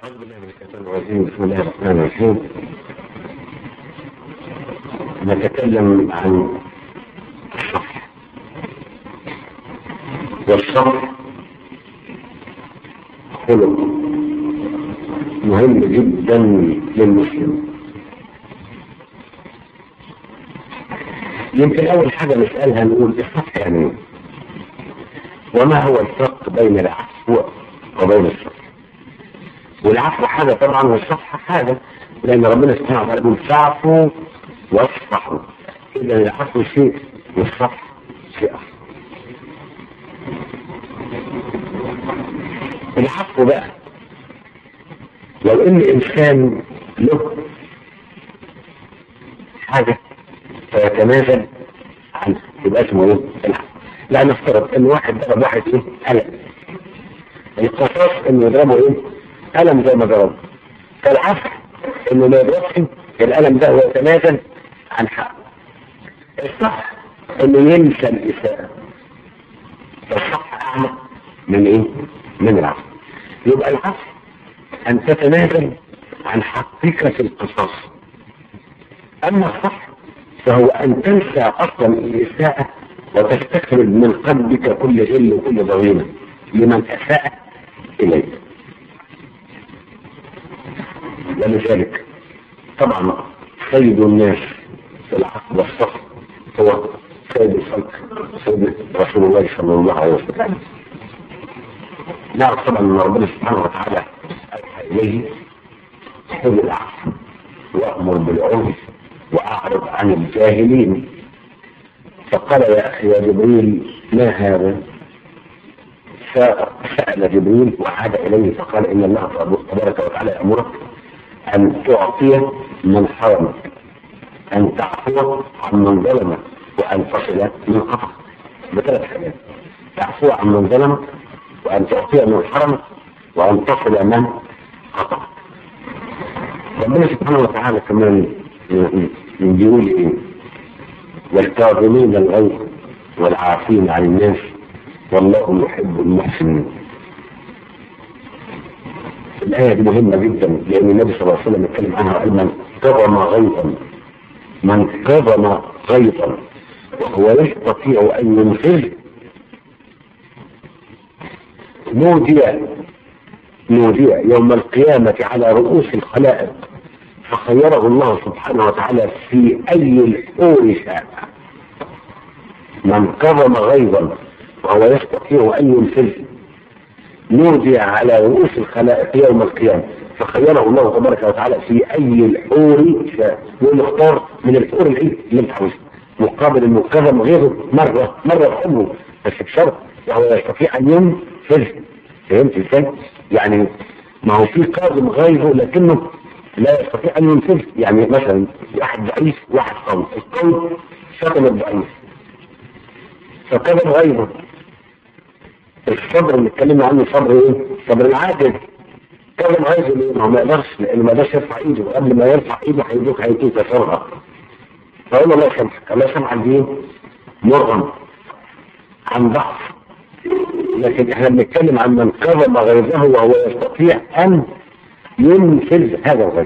أعوذ بالله من الشيطان الرجيم بسم الله الرحمن الرحيم نتكلم عن الصفح والصفح خلق مهم جدا للمسلم يمكن أول حاجة نسألها نقول الصفح يعني ايه؟ وما هو الفرق بين العفو وبين الصفح والعفو حاجة طبعا والصفحة حاجة لأن ربنا سبحانه وتعالى يقول فاعفوا واصفحوا إذا العفو شيء والصفح شيء آخر العفو بقى لو ان انسان له حاجة فيتنازل عنها يبقى اسمه ايه؟ العفو لا نفترض ان واحد ضرب واحد ايه؟ قلم القصاص انه يضربه ايه؟ قلم زي ما ضربه فالعفو انه ما يضربش القلم ده ويتنازل عن حقه الصح انه ينسى الاساءة فالصح اعمى من ايه؟ من العفو يبقى العفو ان تتنازل عن حقيقة القصاص اما الصح فهو ان تنسى اصلا الاساءة وتستخرج من قلبك كل غل وكل ضغينة لمن اساء اليك ولذلك طبعا سيد الناس في العقل والصف هو سيد الخلق سيد رسول الله صلى الله عليه وسلم نعرف طبعا ان ربنا سبحانه وتعالى اوحى اليه خذ العفو وامر بالعرف واعرض عن الجاهلين فقال يا اخي يا جبريل ما هذا فسأل جبريل وعاد اليه فقال ان الله تبارك وتعالى يامرك ان تعطي من حرمك ان تعفو عن من ظلمك وان تصل من قطع بثلاث حاجات تعفو عن من ظلمك وان تعطي من حرمك وان تصل من قطع ربنا سبحانه وتعالى كمان بيقول ايه والكاظمين الغيظ والعافين عن الناس والله يحب المحسنين الآية دي مهمة جدا لأن النبي صلى الله عليه وسلم اتكلم عنها وقال من كظم غيظا من كظم غيظا وهو يستطيع أن ينفذ نودي نودي يوم القيامة على رؤوس الخلائق فخيره الله سبحانه وتعالى في أي الأمور شاء من كظم غيظا وهو يستطيع أن ينفذ نودي على رؤوس الخلائق يوم القيامة فخيره الله تبارك وتعالى في أي الحور شاء يقول اختار من الحور العيد اللي انت عاوزها مقابل انه كظم غيره مرة مرة بحبه بس بشرط وهو يستطيع أن ينفذ فهمت ازاي؟ يعني ما هو في كاظم غيره لكنه لا يستطيع أن ينفذ يعني مثلا واحد ضعيف واحد قوي القوي شتم الضعيف فكظم غيره الصبر اللي اتكلمنا عنه صبر ايه؟ صبر العاجز كلم عايز ليه؟ ما هو ما يقدرش لانه ما يقدرش يرفع ايده وقبل ما يرفع ايده هيدوك هيدوك كسرها فقول الله يسامحك الله يسامحك دي مرغم عن ضعف لكن احنا بنتكلم عن من كظم غيظه وهو يستطيع ان ينفذ هذا الغيظ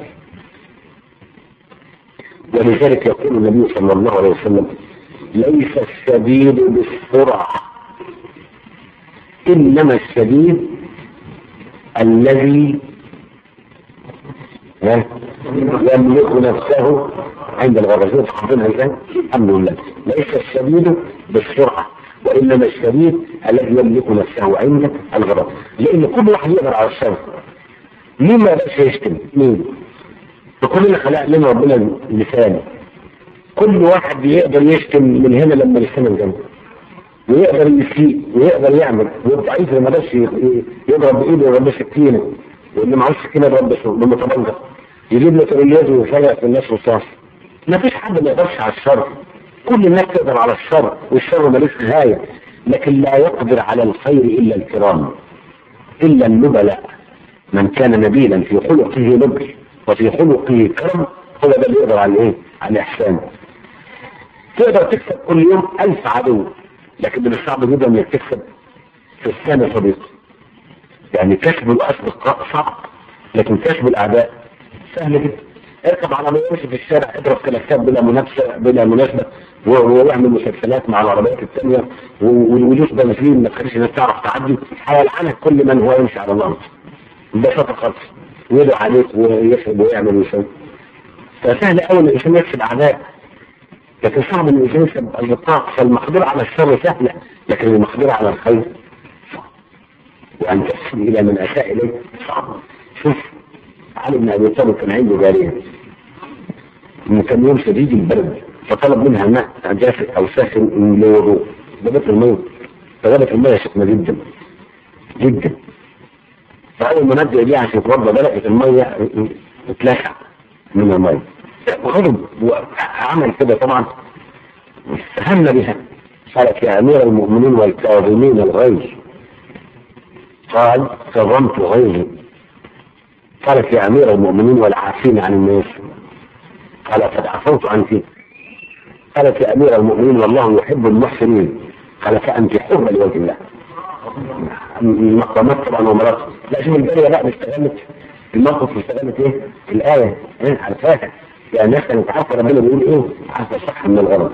ولذلك يقول النبي صلى الله عليه وسلم ليس السبيل بالسرعه إنما الشديد الذي يملك نفسه عند الغرزين حاطينها ازاي؟ الحمد لله ليس الشديد بالسرعة وإنما الشديد الذي يملك نفسه عند الغرض لأن كل واحد يقدر على الشر مين ما يقدرش يشتم؟ مين؟ وكل اللي خلق لنا ربنا لسان كل واحد يقدر يشتم من هنا لما لسانه جنبه ويقدر يسيء ويقدر يعمل والضعيف اللي ما قدرش يضرب بايده يضرب سكينه واللي معهوش سكينه يضرب بمطبنجه يجيب له تريليات ويفرق في الناس وصاص ما فيش حد ما يقدرش على الشر كل الناس تقدر على الشر والشر ملوش نهايه لكن لا يقدر على الخير الا الكرام الا النبلاء من كان نبيلا في خلقه نبل وفي خلقه كرم هو ده اللي يقدر على الايه؟ على الاحسان تقدر تكسب كل يوم ألف عدو لكن من الصعب جدا انك تكسب في السنة صديق يعني كسب الاصدقاء صعب لكن كسب الاعداء سهل جدا اركب على ماشي في الشارع اضرب كلاكسات بلا منافسه بلا مناسبه واعمل مسلسلات مع العربيات الثانيه والوجوه بنزين ما تخليش الناس تعرف تعدي هيلعنك كل من هو يمشي على الارض ببساطه خالص ويدعو عليك ويخرب ويعمل ويسوي فسهل قوي ان الانسان يكسب اعداء لكن صعب ان الانسان يكسب اصدقاء فالمقدره على الشر سهله لكن المقدره على الخير صعب وان تحسن الى من اساء اليك صعب شوف علي بن ابي طالب كان عنده جاريه انه كان يوم شديد البرد فطلب منها ماء جافئ او ساخن لوضوء جابت الميه فجابت الميه سخنه جدا جدا فاول ما نزل ايديه عشان يتوضا بدات الميه تتلسع من الميه غضب وعمل كده طبعا استهنا بها قالت يا امير المؤمنين والكاظمين الغيظ قال كظمت غيظي قالت يا امير المؤمنين والعافين عن الناس قال قد عفوت عنك قالت يا امير المؤمنين والله يحب المحسنين قال فانت حره لوجه الله المقامات طبعا ومرات لا شوف الجاريه بقى استغلت الموقف استغلت ايه الايه ايه عارفاها يعني الناس كانت عارفه ربنا بيقول ايه عارفه الصح من الغلط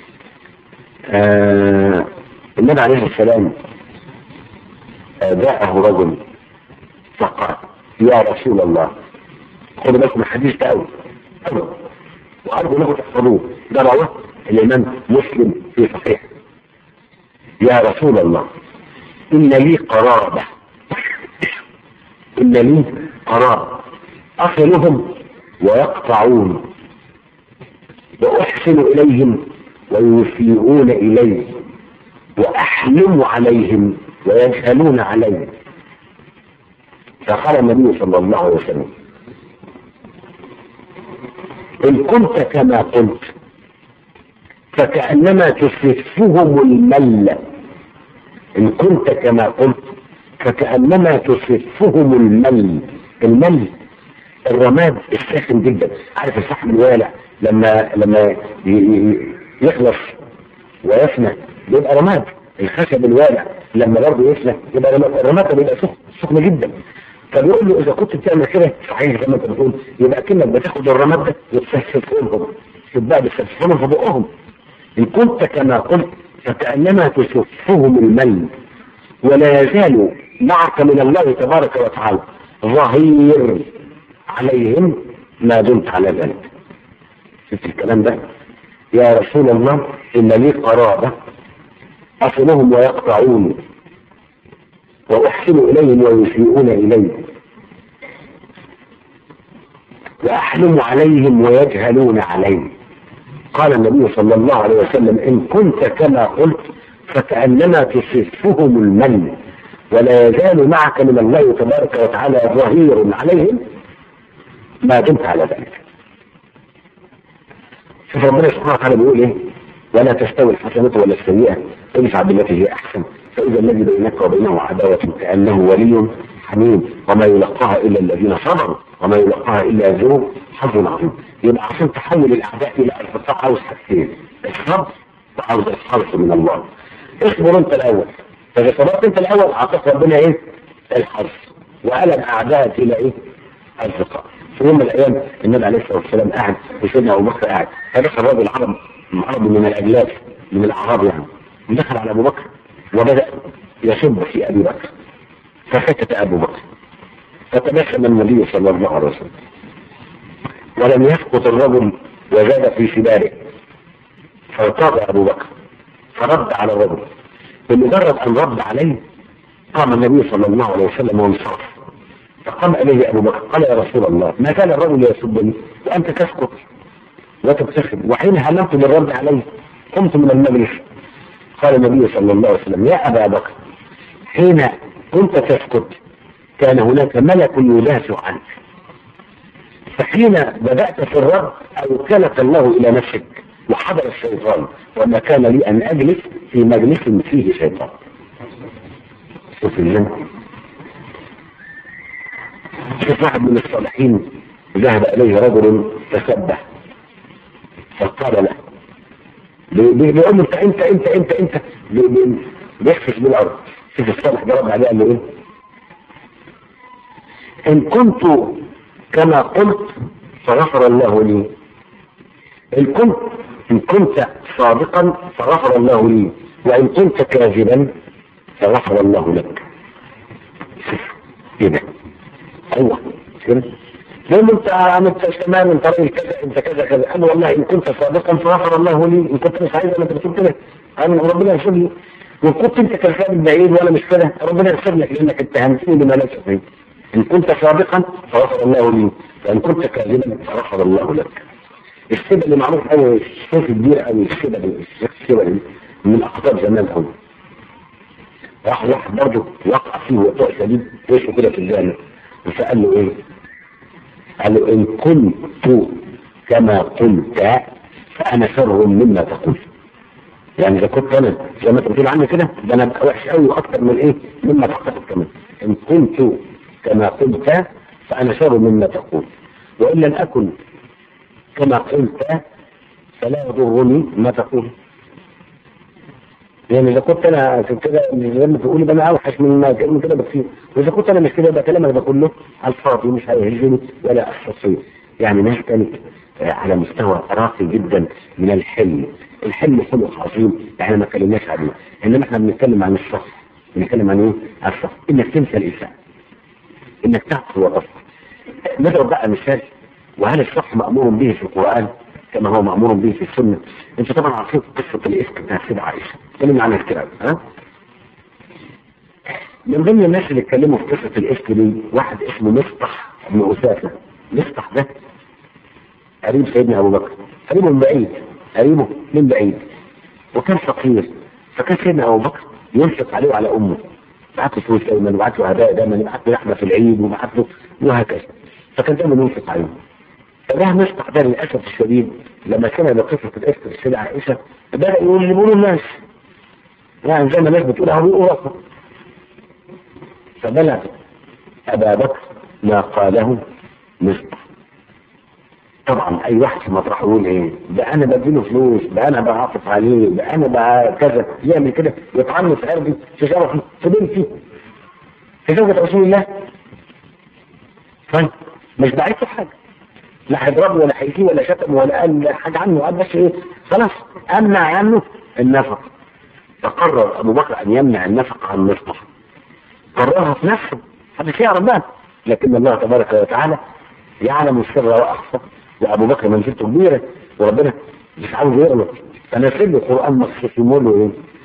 آه النبي عليه السلام آه جاءه رجل فقال يا رسول الله خدوا بالكم الحديث ده قوي وارجو له تحفظوه ده رواه الامام مسلم في صحيح يا رسول الله ان لي قرابه ان لي قرابه اصلهم ويقطعون واحسن اليهم ويسيئون الي واحلم عليهم ويجهلون علي فقال النبي صلى الله عليه وسلم إن كنت كما قلت فكأنما تسفهم المل إن كنت كما قلت فكأنما تسفهم المل المل الرماد الساخن جدا عارف الفحم الوالع لما لما يخلص ويفنى بيبقى رماد الخشب الوالع لما برضه يفنى يبقى رماد الرماد ده بيبقى سخن سخن جدا فبيقول له اذا كنت بتعمل كده صحيح زي ما انت بتقول يبقى كانك بتاخد الرماد ده وتسفسفهم تبقى بتسفسفهم في بقهم ان كنت كما قلت فكانما تسفهم المل ولا يزال معك من الله تبارك وتعالى ظهير عليهم ما دمت على ذلك شفت الكلام ده يا رسول الله ان لي قرابه اصلهم ويقطعوني وأحسن إليهم ويسيئون إلي وأحلم عليهم ويجهلون علي قال النبي صلى الله عليه وسلم إن كنت كما قلت فكأنما تصفهم المن ولا يزال معك من الله تبارك وتعالى ظهير عليهم ما دمت على ذلك شوف ربنا سبحانه وتعالى بيقول ايه ولا تستوي الحسنة ولا السيئة ادفع بالتي هي احسن فإذا الذي بينك وبينه عداوة كأنه ولي حميم وما يلقاها إلا الذين صبروا وما يلقاها إلا ذو حظ عظيم يبقى عشان تحول الأعداء إلى أصدقاء عاوز حاجتين الصبر وعاوز الخلص من الله اصبر أنت الأول فإذا صبرت أنت الأول أعطاك ربنا إيه؟ الحظ وقلب أعدائك إلى إيه؟ أصدقاء في يوم من الأيام النبي عليه الصلاة والسلام قاعد وسيدنا أبو بكر قاعد فدخل راجل عرب عربي من الأجلاف من الأعراب يعني دخل على أبو بكر وبدأ يسب في أبي بكر فسكت أبو بكر فتبسم النبي صلى الله عليه وسلم ولم يسقط الرجل وزاد في سباله فارتاض أبو بكر فرد على الرجل بمجرد أن رد عليه قام النبي صلى الله عليه وسلم وانصرف فقام إليه أبو بكر قال يا رسول الله ما كان الرجل يسبني وأنت تسكت وتبتسم وحين هممت بالرد عليه قمت من المجلس قال النبي صلى الله عليه وسلم يا أبا بكر حين كنت تسكت كان هناك ملك يدافع عنك فحين بدأت في الرد أوكلك الله إلى نفسك وحضر الشيطان وما كان لي أن أجلس في مجلس فيه شيطان شوف الله شوف واحد من الصالحين ذهب إليه رجل تسبح فقال له بيقول له انت انت انت انت انت بيخفش بالارض شوف الصالح ده رد عليه قال له ايه ان كنت كما قلت فغفر الله لي ان كنت ان كنت صادقا فغفر الله لي وان كنت كاذبا فغفر الله لك ايه ده ايوه كده لما انت عملت تمام انت راجل كذا انت كذا كذا انا والله ان كنت صادقا فغفر الله لي ان كنت مش عايز انا انت بتقول كده انا ربنا يغفر لي وان كنت انت كذاب بعيد ولا مش كده ربنا يغفر لك لانك اتهمتني بما ليس فيه ان كنت صادقا فغفر الله لي وان كنت كاذبا فغفر الله لك السبب اللي معروف قوي الشيخ كبير قوي السبب السبب من اقطاب زمان قوي راح واحد برضه وقع فيه وقوع شديد وشه كده في الجامع فقال له ايه؟ قال له ان كنت كما قلت فانا شر مما تقول يعني اذا كنت انا زي ما انت بتقول عني كده ده انا ابقى وحش قوي واكثر من ايه مما تعتقد كمان ان كنت كما قلت فانا شر مما تقول وان لم اكن كما قلت فلا يضرني ما تقول يعني اذا كنت انا في كده زي ما تقولي ده انا اوحش من ما من كده بكثير واذا كنت انا مش كده يبقى كلامك ده كله على الفاضي مش هيهزني ولا احسن يعني ناس كانت على مستوى راقي جدا من الحلم الحلم خلق عظيم احنا ما اتكلمناش عليه انما احنا بنتكلم عن الشخص بنتكلم عن ايه؟ عن الشخص انك تنسى الانسان انك تعفو وتصفى نضرب بقى مثال وهل الشخص مامور به في القران كما هو مامور به في السنه انت طبعا عارفين قصه الافك بتاعت سيدة عائشه اتكلمنا عنها كتير ها من ضمن الناس اللي اتكلموا في قصه الافك دي واحد اسمه مصطح بن اسافه مصطح ده قريب سيدنا ابو بكر قريبه من بعيد قريبه من بعيد وكان فقير فكان سيدنا ابو بكر ينفق عليه وعلى امه بعت له فلوس دايما وبعت له هدايا دايما وبعت له لحمه في العيد وبعت له وهكذا فكان دايما ينفق عليه فده مصطح ده للاسف الشديد لما كان بقصه الافك السيده عائشه بدا يقول اللي بيقولوا الناس يعني زي ما الناس بتقول اهو بيقولوا راسه فبلغ ابا بكر ما قاله مصطح طبعا اي واحد في مطرح يقول ايه ده انا بديله فلوس ده انا بعاطف عليه ده انا بقى كذا يعمل كده يطعني في قلبي في شرفي في بنتي في زوجة رسول الله طيب مش بعيد في حاجه لا هيضربه ولا هيجيه ولا شتم ولا قال حاجه عنه قال بس ايه خلاص امنع عنه النفق فقرر ابو بكر ان يمنع النفق عن مصطفى قررها في نفسه هذا شيء ربنا لكن الله تبارك وتعالى يعلم السر واخفى وابو بكر منزلته كبيره وربنا مش عاوز يغلط فنزل له القران مخصوص يقول له ايه؟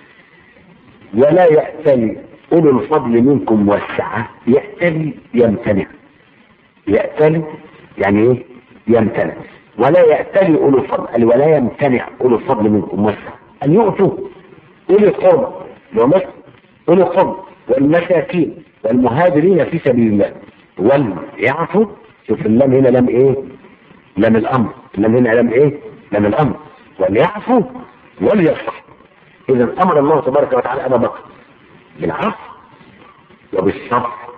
ولا يأتلي اولو الفضل منكم والسعه يأتلي يمتنع يأتلي يعني ايه؟ يمتنع ولا يأتلي اولو الفضل ولا يمتنع اولو الفضل منكم والسعه ان يؤتوا اولي القربى ومثل اولي القربى والمساكين والمهاجرين في سبيل الله وليعفوا شوف اللام هنا لام ايه؟ لام الامر لام هنا لام ايه؟ لام الامر وليعفوا وليصفحوا اذا امر الله تبارك وتعالى ابا بكر بالعفو وبالصفح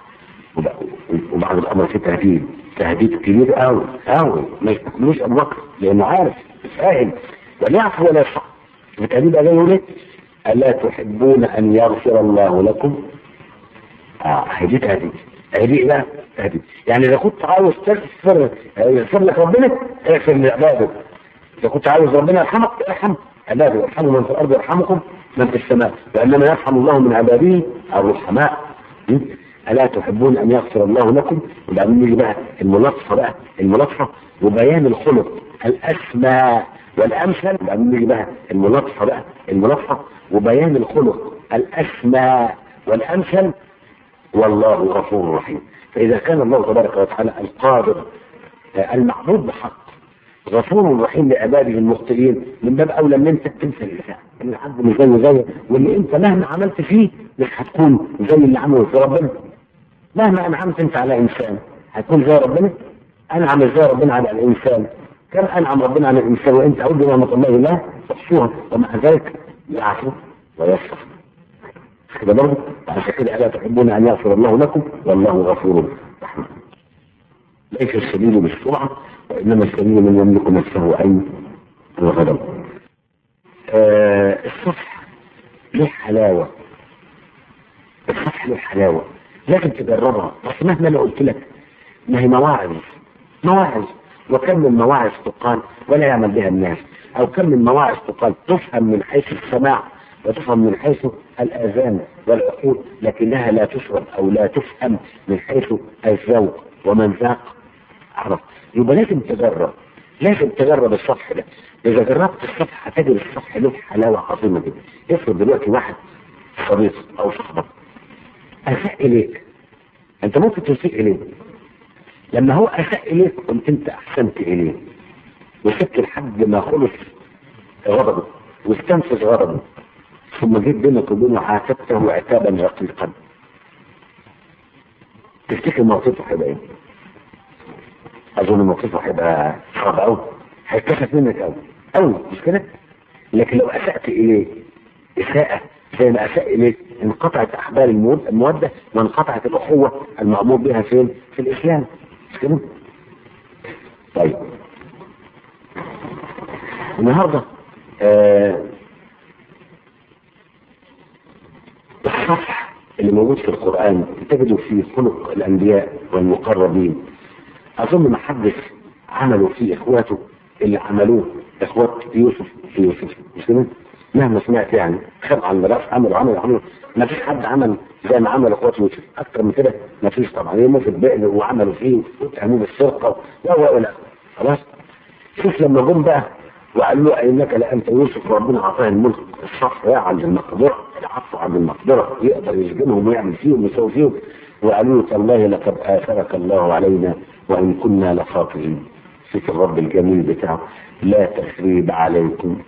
وبعد الامر في تهديد تهديد كبير قوي قوي ما يستحملوش ابو بكر لانه عارف فاهم وليعفو ولا يصفح التهديد ده يقول ايه؟ الا تحبون ان يغفر الله لكم؟ اه هدي تهديد هدي بقى هدي يعني اذا كنت عاوز تغفر يغفر لك ربنا اغفر لعباده اذا كنت عاوز ربنا يرحمك ارحم عباده ارحموا من في الارض يرحمكم من في السماء وانما يرحم الله من عباده الرحماء الا تحبون ان يغفر الله لكم وبعدين يجي بقى الملطفه بقى الملطفه وبيان الخلق الاسمى والامثل وبعدين يجي بقى الملطفه بقى الملطفه وبيان الخلق الاسمى والامثل والله غفور رحيم فإذا كان الله تبارك وتعالى القادر المعبود بحق غفور رحيم لعباده المخطئين من باب أولى من أنت تنسى الإنسان اللي حد مش زي زي واللي أنت مهما عملت فيه مش هتكون زي اللي عمله في ربنا مهما أنعمت أنت على إنسان هتكون زي ربنا أنعم زي ربنا على الإنسان كم أنعم ربنا على الإنسان وأنت أعود بنعمة الله لا تحصوها ومع ذلك يعفو ويصفح كده برضه عشان كده الا تحبون ان يغفر الله لكم والله غفور رحيم ليس السبيل بالسرعه وانما السبيل من يملك نفسه اي الغضب آه الصفح له حلاوه الصفح له حلاوه لازم تجربها بس مهما انا قلت لك ما هي مواعظ مواعظ وكم من مواعظ تقال ولا يعمل بها الناس او كم من مواعظ تقال تفهم من حيث السماع وتفهم من حيث الاذان والعقول لكنها لا تشرب او لا تفهم من حيث الذوق ومن ذاق عرف يبقى لازم تجرب لازم تجرب الصفح ده اذا جربت الصفح هتجد الصفح له حلاوه عظيمه جدا افرض دلوقتي واحد صديق او صاحبك اساء اليك انت ممكن تسيء اليه لما هو اساء اليك قمت انت احسنت اليه وسبت لحد ما خلص غضبه واستنفذ غضبه ثم جيت بينك وبينه عاتبته عتابا رقيقا تفتكر موقفه هيبقى ايه؟ اظن موقفه هيبقى صعب قوي هيتكسف منك قوي قوي مش كده؟ لكن لو اسأت اليه اساءة زي ما اساء اليك انقطعت احبال المودة وانقطعت الاخوة المأمور بها فين؟ في الاسلام مش كده؟ طيب النهارده آه الصفح اللي موجود في القرآن تجده في خلق الأنبياء والمقربين أظن ما حدش عملوا فيه إخواته اللي عملوه إخوات يوسف في يوسف مش كده؟ مهما سمعت يعني خد على المدرسة عملوا عملوا عملوا ما فيش حد عمل زي ما عمل إخوات يوسف أكتر من كده ما فيش طبعا يوم في البئر وعملوا فيه واتهموه بالسرقة و إلى خلاص شوف لما جم بقى وقالوا له انك لانت يوسف ربنا اعطاه الملك الصح عند المقدره العفو عن المقدره يقدر يسجنهم ويعمل فيهم ويسوي فيهم وقالوا له تالله لقد اثرك الله علينا وان كنا لخاطئين فيك الرب الجميل بتاعه لا تثريب عليكم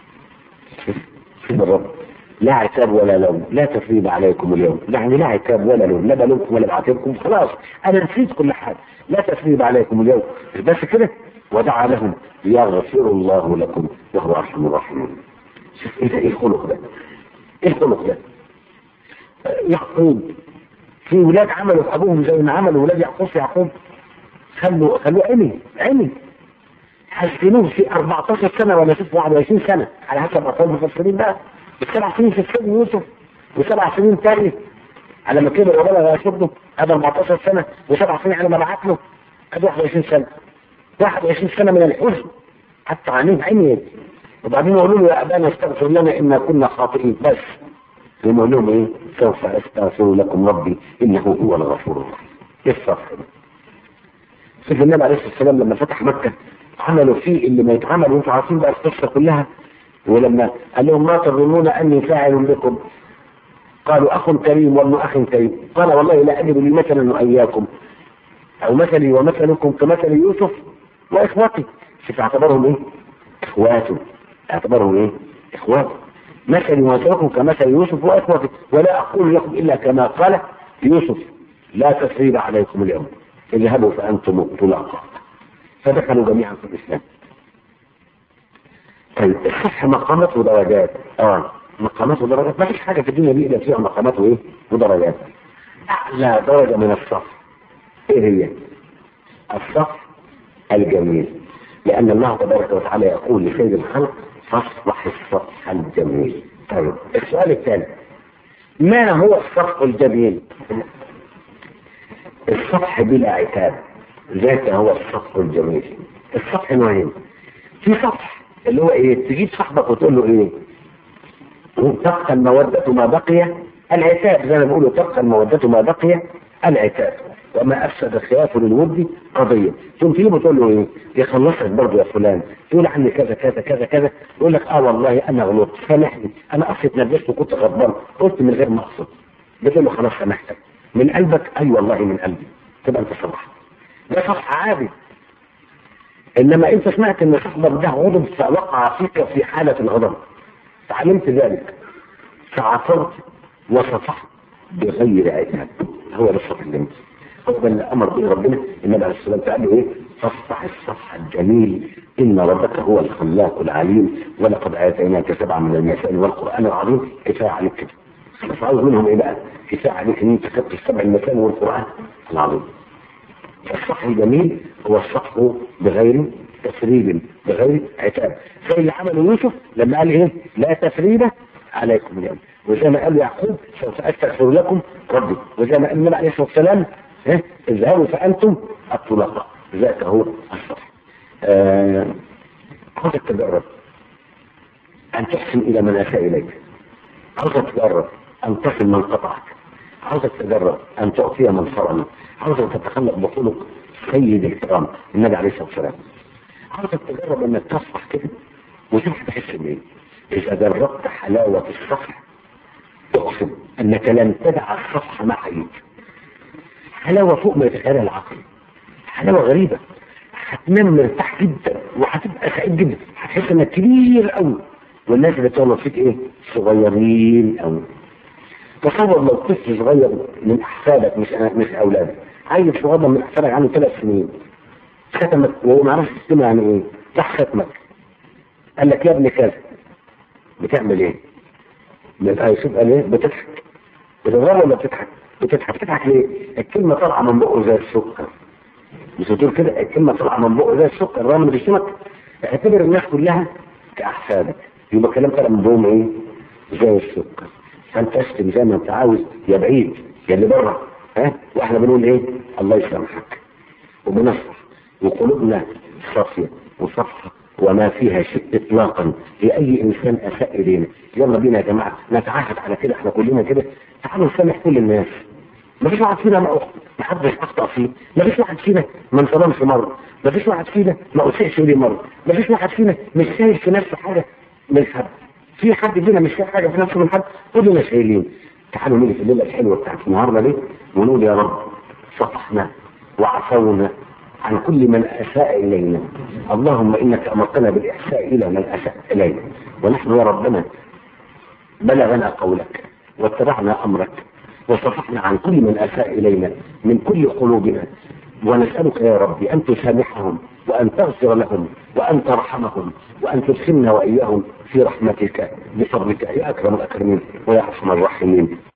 شوف الرب لا عتاب ولا لوم لا تثريب عليكم اليوم يعني لا عتاب ولا لوم لا بلومكم ولا بعاتبكم خلاص انا نسيت كل حاجه لا تثريب عليكم اليوم بس كده ودعا لهم يغفر الله لكم وهو ارحم الراحمين شوف ايه ده ايه الخلق ده ايه الخلق ده يعقوب في ولاد عملوا في ابوهم زي ما عملوا ولاد يعقوب في يعقوب خلوا خلوه عمي عمي حسنوه في 14 سنه ولا في 21 سنه على حسب اقوال المفسرين بقى بسبع سنين في السجن يوسف وسبع سنين تاني على ما كبر وبلغ اشده هذا 14 سنه وسبع سنين على ما بعت له ادي 21 سنه 21 سنة من الحزن حتى عينيه عينيه وبعدين يقولوا له يا أبانا استغفر لنا إنا كنا خاطئين بس يقول لهم إيه سوف أستغفر لكم ربي إنه هو الغفور الرحيم إيه الصفر ده شوف النبي عليه الصلاة والسلام لما فتح مكة عملوا فيه اللي ما يتعمل وانتم عارفين بقى القصة كلها ولما قال لهم ما تظنون أني فاعل بكم قالوا أخ كريم وابن أخ كريم قال والله لا أجد لي مثلا وإياكم أو مثلي ومثلكم كمثل يوسف واخواتي شوف اعتبرهم ايه اخواته اعتبرهم ايه اخواته مثلي ومثلكم كمثل يوسف واخواتي ولا اقول لكم الا كما قال يوسف لا تثريب عليكم اليوم اذهبوا فانتم طلقاء فدخلوا جميعا في الاسلام طيب الصح مقامات ودرجات اه مقامات ودرجات ما فيش حاجه في الدنيا دي الا فيها مقامات وايه ودرجات اعلى درجه من الصف ايه هي الصف الجميل لأن الله تبارك وتعالى يقول لسيد الخلق فاصبح الصفح الجميل طيب السؤال الثاني ما هو الصفح الجميل الصفح بلا عتاب ذاك هو الصفح الجميل الصفح نوعين في صفح اللي هو ايه تجيب صاحبك وتقول له ايه تبقى المودة ما بقي العتاب زي ما بيقولوا تبقى المودة ما بقي العتاب وما افسد الخلاف للود قضيه ثم تيجي بتقول له ايه يخلصك برضه يا فلان تقول عني كذا كذا كذا كذا يقول لك اه والله انا غلطت سامحني انا اصلي اتنرفزت وكنت غضبان قلت من غير ما اقصد بتقول له خلاص سامحتك من قلبك اي أيوة والله من قلبي تبقى انت صلحت ده صفح عادي انما انت سمعت ان صاحبك ده غضب فوقع فيك في حاله الغضب فعلمت ذلك فعصرت وصفحت بغير عتاب هو ده الصفح الجميل هو ده اللي امر به ربنا النبي عليه الصلاه والسلام قال له ايه؟ فاصفح الصفح الجميل ان ربك هو الخلاق العليم ولقد اتيناك سبعا من المثال والقران العظيم كفايه عليك كده بس عاوز منهم ايه بقى؟ كفايه عليك ان انت خدت السبع المثال والقران العظيم الصفح الجميل هو الصفح بغير تسريب بغير عتاب زي اللي عمله يوسف لما قال ايه؟ لا تسريب عليكم اليوم وزي ما قال يعقوب سوف استغفر لكم ربي وزي ما قال النبي عليه الصلاه والسلام ها اذهبوا فانتم الطلقاء ذاك هو الصح آه عاوزك تجرب ان تحسن الى من اساء اليك عاوزك تجرب ان تصل من قطعك عاوزك تجرب ان تعطي من صرمك عاوزك تتخلق بخلق سيد الكرام النبي عليه الصلاه والسلام عاوزك تجرب انك تصفح كده وتشوف تحس بايه اذا جربت حلاوه الصفح اقسم انك لن تدع الصفح معك حلاوه فوق ما يتخيلها العقل حلاوه غريبه هتنام مرتاح جدا وهتبقى سعيد جدا هتحس انك كبير قوي والناس اللي بتغلط فيك ايه صغيرين قوي تصور لو طفل صغير من احفادك مش مش اولادك عيل صغير من احفادك عنده ثلاث سنين ختمك وهو ما عرفش يستمع يعني ايه راح ختمك قال لك يا ابني كذا بتعمل ايه؟ يبقى يشوف قال ايه؟ بتضحك بتغير ولا بتضحك؟ بتضحك بتضحك ليه؟ الكلمه طالعه من بقه زي السكر مش بتقول كده الكلمه طالعه من بقه زي السكر الرغم اللي بيشتمك اعتبر الناس كلها كاحفادك يبقى الكلام طالع من بقهم ايه؟ زي السكر فانت اشتم زي ما انت عاوز يا بعيد يا اللي بره ها واحنا بنقول ايه؟ الله يسامحك وبنصح وقلوبنا صافيه وصفحه وما فيها شك اطلاقا لاي انسان اساء الينا يلا بينا يا جماعه نتعاهد على كده احنا كلنا كده تعالوا نسامح كل الناس ما فيش واحد فينا ما ما حدش اخطا فيه ما فيش واحد فينا ما انظلمش مره ما فيش واحد فينا ما اسئش ليه مره ما فيش واحد فينا مش شايف في نفسه حاجه من حد في حد فينا مش شايف حاجه في نفسه من حد كلنا شايلين تعالوا نيجي في الليله الحلوه بتاعت النهارده دي ونقول يا رب صفحنا وعفونا عن كل من أساء إلينا اللهم إنك أمرتنا بالإحساء إلى من أساء إلينا ونحن يا ربنا بلغنا قولك واتبعنا أمرك وصفحنا عن كل من أساء إلينا من كل قلوبنا ونسألك يا ربي أن تسامحهم وأن تغفر لهم وأن ترحمهم وأن تدخلنا وإياهم في رحمتك بفضلك يا أكرم الأكرمين ويا أرحم الراحمين